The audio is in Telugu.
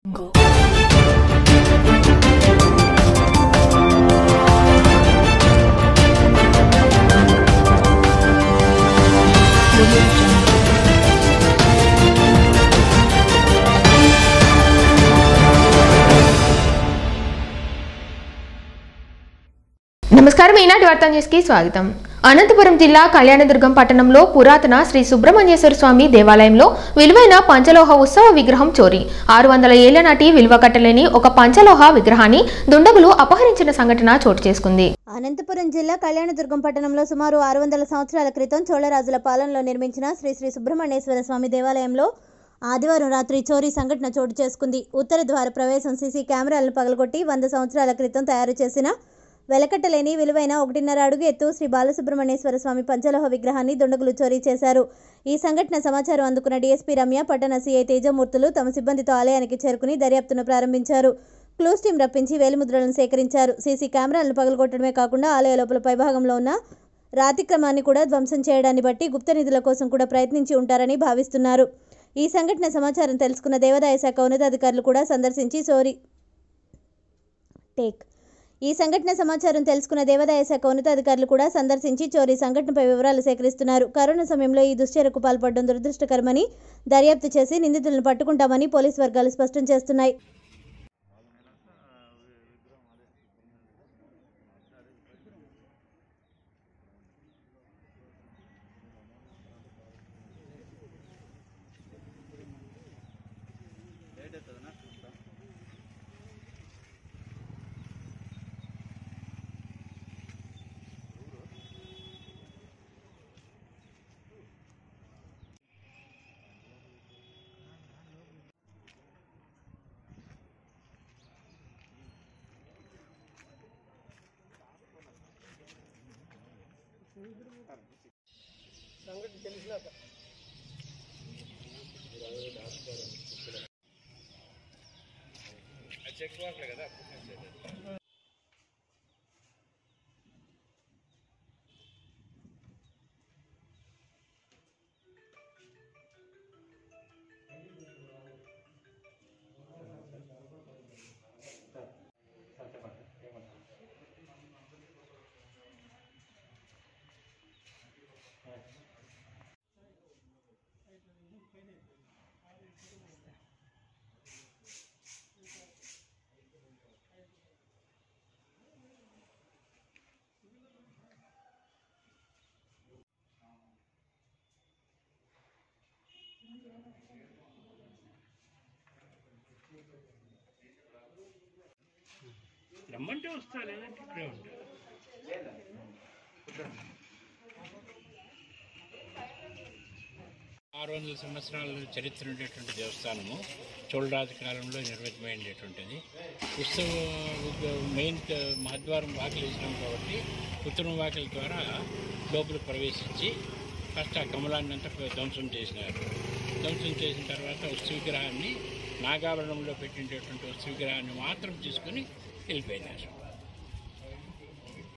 Go. నమస్కారం ఈనాటి వార్తా న్యూస్కి స్వాగతం అనంతపురం జిల్లా కళ్యాణదుర్గం పట్టణంలో పురాతన శ్రీ సుబ్రహ్మణ్యేశ్వర స్వామి దేవాలయంలో విలువైన పంచలోహ ఉత్సవ విగ్రహం చోరీ ఆరు వందల ఏళ్ల నాటి విలువ కట్టలేని ఒక పంచలోహ విగ్రహాన్ని దుండగులు అపహరించిన సంఘటన చోటు చేసుకుంది అనంతపురం జిల్లా కళ్యాణదుర్గం పట్టణంలో సుమారు ఆరు వందల సంవత్సరాల క్రితం చోళరాజుల పాలనలో నిర్మించిన శ్రీ శ్రీ సుబ్రహ్మణ్యేశ్వర స్వామి దేవాలయంలో ఆదివారం రాత్రి చోరీ సంఘటన చోటు చేసుకుంది ఉత్తర ద్వార ప్రవేశం సీసీ కెమెరాలను పగలగొట్టి వంద సంవత్సరాల క్రితం తయారు చేసిన వెలకట్టలేని విలువైన ఒకటిన్నర అడుగు ఎత్తు శ్రీ బాలసుబ్రహ్మణ్యేశ్వర స్వామి పంచలోహ విగ్రహాన్ని దుండగులు చోరీ చేశారు ఈ సంఘటన సమాచారం అందుకున్న డీఎస్పీ రమ్య పట్టణ సీఐ తేజమూర్తులు తమ సిబ్బందితో ఆలయానికి చేరుకుని దర్యాప్తును ప్రారంభించారు క్లూస్ టీం రప్పించి వేలిముద్రలను సేకరించారు సీసీ కెమెరాలను పగలగొట్టడమే కాకుండా ఆలయ లోపల పైభాగంలో ఉన్న రాతి క్రమాన్ని కూడా ధ్వంసం చేయడాన్ని బట్టి గుప్త నిధుల కోసం కూడా ప్రయత్నించి ఉంటారని భావిస్తున్నారు ఈ సంఘటన సమాచారం తెలుసుకున్న దేవాదాయ శాఖ ఉన్నతాధికారులు కూడా సందర్శించి సోరీ టేక్ ఈ సంఘటన సమాచారం తెలుసుకున్న దేవాదాయ శాఖ ఉన్నతాధికారులు కూడా సందర్శించి చోరీ సంఘటనపై వివరాలు సేకరిస్తున్నారు కరోనా సమయంలో ఈ దుశ్చర్యకు పాల్పడడం దురదృష్టకరమని దర్యాప్తు చేసి నిందితులను పట్టుకుంటామని పోలీసు వర్గాలు స్పష్టం చేస్తున్నాయి రమ్మంటే వస్తా లేదంటే ఇక్కడే ఉంటా ఆరు వందల సంవత్సరాల చరిత్ర ఉండేటువంటి దేవస్థానము చోళరాజు కాలంలో నిర్మితమైనటువంటిది ఉత్సవ మెయిన్ మహద్వారం వాకిలు వేసినాం కాబట్టి ఉత్తరం వాకిల ద్వారా లోపలికి ప్రవేశించి ఫస్ట్ ఆ కమలాన్ని అంతా ధ్వంసం చేసినారు ధ్వంసం చేసిన తర్వాత ఉత్సవ విగ్రహాన్ని నాగాభరణంలో పెట్టినటువంటి ఉత్సవ విగ్రహాన్ని మాత్రం తీసుకుని వెళ్ళిపోయినారు